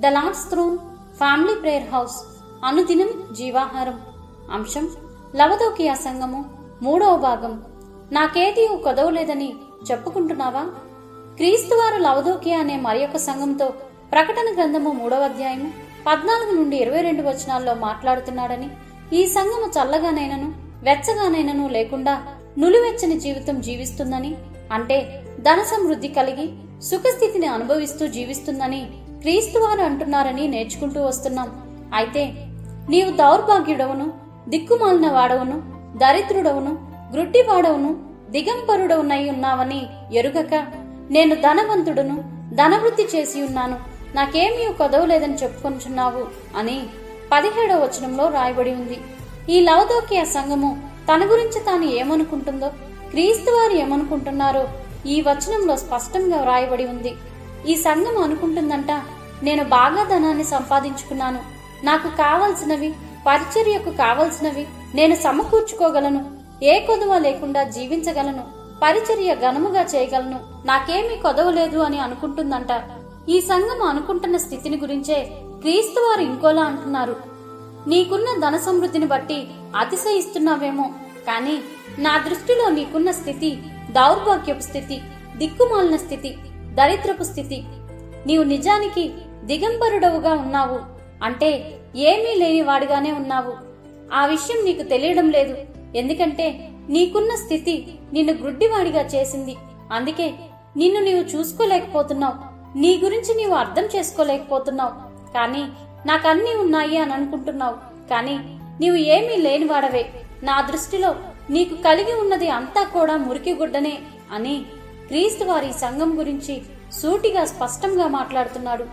the lord's throne family prayer house అనుదినం జీవాహారం అంశం లవదోకియా సంఘము మూడవ భాగం నాకేది కొదవలేదని చెప్పుకుంటున్నావా క్రీస్తువారు లవదోకియా అనే మరి యొక్క సంఘంతో ప్రకటన గ్రంథము మూడవ అధ్యాయము పద్నాలుగు నుండి ఇరవై రెండు వచనాల్లో మాట్లాడుతున్నాడని ఈ సంఘము చల్లగానైనను వెచ్చగానైనను లేకుండా నులివెచ్చని జీవితం జీవిస్తుందని అంటే ధన సమృద్ధి కలిగి సుఖస్థితిని అనుభవిస్తూ జీవిస్తుందని క్రీస్తువారు అంటున్నారని నేర్చుకుంటూ వస్తున్నాం అయితే నీవు దౌర్భాగ్యుడవును దిక్కుమాలిన వాడవును దరిద్రుడవును గ్రుడ్డివాడవును దిగంబరుడవునై ఉన్నావని ఎరుగక నేను ధనవంతుడును ధనవృద్ధి చేసి ఉన్నాను నాకేమీ కొదవలేదని చెప్పుకొంచున్నావు అని పదిహేడవ వచనంలో రాయబడి ఉంది ఈ లవదోకియ సంఘము తన గురించి తాను ఏమనుకుంటుందో క్రీస్తు వారు ఏమనుకుంటున్నారో ఈ వచనంలో స్పష్టంగా వ్రాయబడి ఉంది ఈ సంఘం అనుకుంటుందంట నేను బాగా ధనాన్ని సంపాదించుకున్నాను నాకు కావలసినవి పరిచర్యకు కావలసినవి నేను సమకూర్చుకోగలను ఏ కొదువ లేకుండా జీవించగలను పరిచర్య ఘనముగా చేయగలను నాకేమీ కొదవలేదు అని అనుకుంటుందంట ఈ సంఘం అనుకుంటున్న స్థితిని గురించే క్రీస్తు వారు ఇంకోలా అంటున్నారు నీకున్న ధన సమృద్ధిని బట్టి అతిశయిస్తున్నావేమో కానీ నా దృష్టిలో నీకున్న స్థితి దౌర్భాగ్యపు స్థితి దిక్కుమాలిన స్థితి దరిద్రపు స్థితి నీవు నిజానికి దిగంబరుడవుగా ఉన్నావు అంటే ఏమీ లేని వాడిగానే ఉన్నావు ఆ విషయం నీకు తెలియడం లేదు ఎందుకంటే నీకున్న స్థితి నిన్ను గ్రుడ్డివాడిగా చేసింది అందుకే నిన్ను నీవు చూసుకోలేకపోతున్నావు నీ గురించి నీవు అర్థం చేసుకోలేకపోతున్నావు కానీ నాకన్నీ ఉన్నాయి అని అనుకుంటున్నావు కానీ నీవు ఏమీ లేనివాడవే నా దృష్టిలో నీకు కలిగి ఉన్నది అంతా కూడా మురికి గుడ్డనే అని క్రీస్తు వారి సంఘం గురించి సూటిగా స్పష్టంగా మాట్లాడుతున్నాడు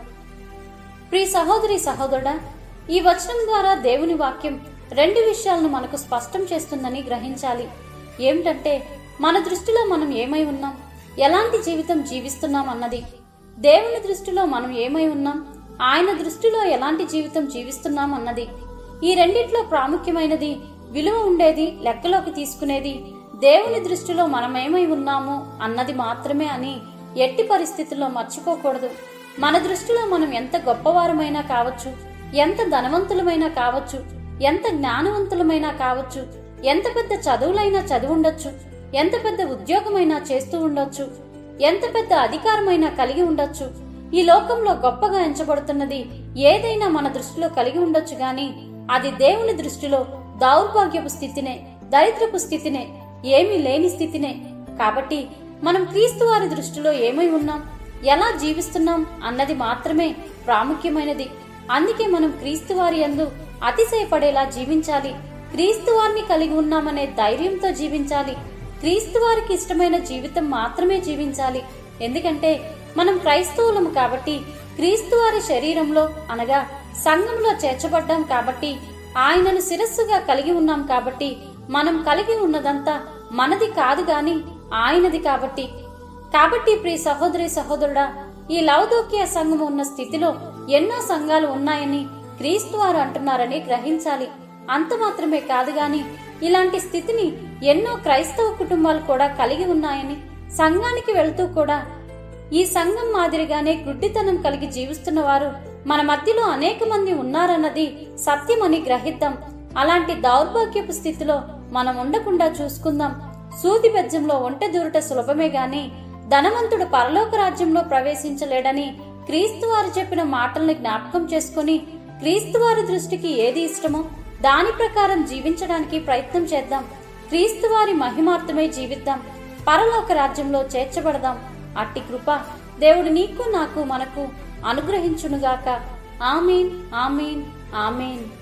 ప్రియ సహోదరి సహోదరుడా ఈ వచనం ద్వారా దేవుని వాక్యం రెండు విషయాలను మనకు స్పష్టం చేస్తుందని గ్రహించాలి ఏమిటంటే మన దృష్టిలో మనం ఏమై ఉన్నాం ఎలాంటి జీవితం జీవిస్తున్నాం అన్నది దేవుని దృష్టిలో మనం ఏమై ఉన్నాం ఆయన దృష్టిలో ఎలాంటి జీవితం జీవిస్తున్నాం అన్నది ఈ రెండిట్లో ప్రాముఖ్యమైనది విలువ ఉండేది లెక్కలోకి తీసుకునేది దేవుని దృష్టిలో మనమేమై ఉన్నాము అన్నది మాత్రమే అని ఎట్టి పరిస్థితుల్లో మర్చిపోకూడదు మన దృష్టిలో మనం ఎంత గొప్పవారమైనా కావచ్చు ఎంత ధనవంతులమైనా కావచ్చు ఎంత జ్ఞానవంతులమైనా కావచ్చు ఎంత పెద్ద చదువులైనా చదివి ఉండొచ్చు ఎంత పెద్ద ఉద్యోగమైనా చేస్తూ ఉండొచ్చు ఎంత పెద్ద అధికారమైనా కలిగి ఉండొచ్చు ఈ లోకంలో గొప్పగా ఎంచబడుతున్నది ఏదైనా మన దృష్టిలో కలిగి ఉండొచ్చు గాని అది దేవుని దృష్టిలో దౌర్భాగ్యపు స్థితినే దరిద్రపు స్థితినే ఏమీ లేని స్థితినే కాబట్టి మనం క్రీస్తు వారి దృష్టిలో ఏమై ఉన్నాం ఎలా జీవిస్తున్నాం అన్నది మాత్రమే ప్రాముఖ్యమైనది అందుకే మనం క్రీస్తు వారి యందు అతిశయపడేలా జీవించాలి క్రీస్తు వారిని కలిగి ఉన్నామనే ధైర్యంతో జీవించాలి క్రీస్తు వారికి ఇష్టమైన జీవితం మాత్రమే జీవించాలి ఎందుకంటే మనం క్రైస్తవులము కాబట్టి క్రీస్తు వారి శరీరంలో అనగా సంఘంలో చేర్చబడ్డాం కాబట్టి ఆయనను శిరస్సుగా కలిగి ఉన్నాం కాబట్టి మనం కలిగి ఉన్నదంతా మనది కాదు గాని ఆయనది కాబట్టి కాబట్టి ప్రియ సహోదరి సహోదరుడా ఈ లవదోకియ సంఘం ఉన్న స్థితిలో ఎన్నో సంఘాలు ఉన్నాయని క్రీస్తు వారు అంటున్నారని గ్రహించాలి అంత మాత్రమే కాదు గాని ఇలాంటి స్థితిని ఎన్నో క్రైస్తవ కుటుంబాలు కూడా కలిగి ఉన్నాయని సంఘానికి వెళ్తూ కూడా ఈ సంఘం మాదిరిగానే గుడ్డితనం కలిగి జీవిస్తున్న వారు మన మధ్యలో అనేక మంది ఉన్నారన్నది సత్యమని గ్రహిద్దాం అలాంటి దౌర్భాగ్యపు స్థితిలో మనం ఉండకుండా చూసుకుందాం సూది బెజ్జంలో ఒంటె దూరట సులభమే గాని ధనవంతుడు పరలోక రాజ్యంలో ప్రవేశించలేడని క్రీస్తు వారు చెప్పిన మాటల్ని జ్ఞాపకం చేసుకుని క్రీస్తు వారి దృష్టికి ఏది ఇష్టమో దాని ప్రకారం జీవించడానికి ప్రయత్నం చేద్దాం క్రీస్తు వారి మహిమార్థమై జీవిద్దాం పరలోక రాజ్యంలో చేర్చబడదాం అట్టి కృప దేవుడు నీకు నాకు మనకు అనుగ్రహించునుగాక ఆమెన్ ఆమెన్ ఆమెన్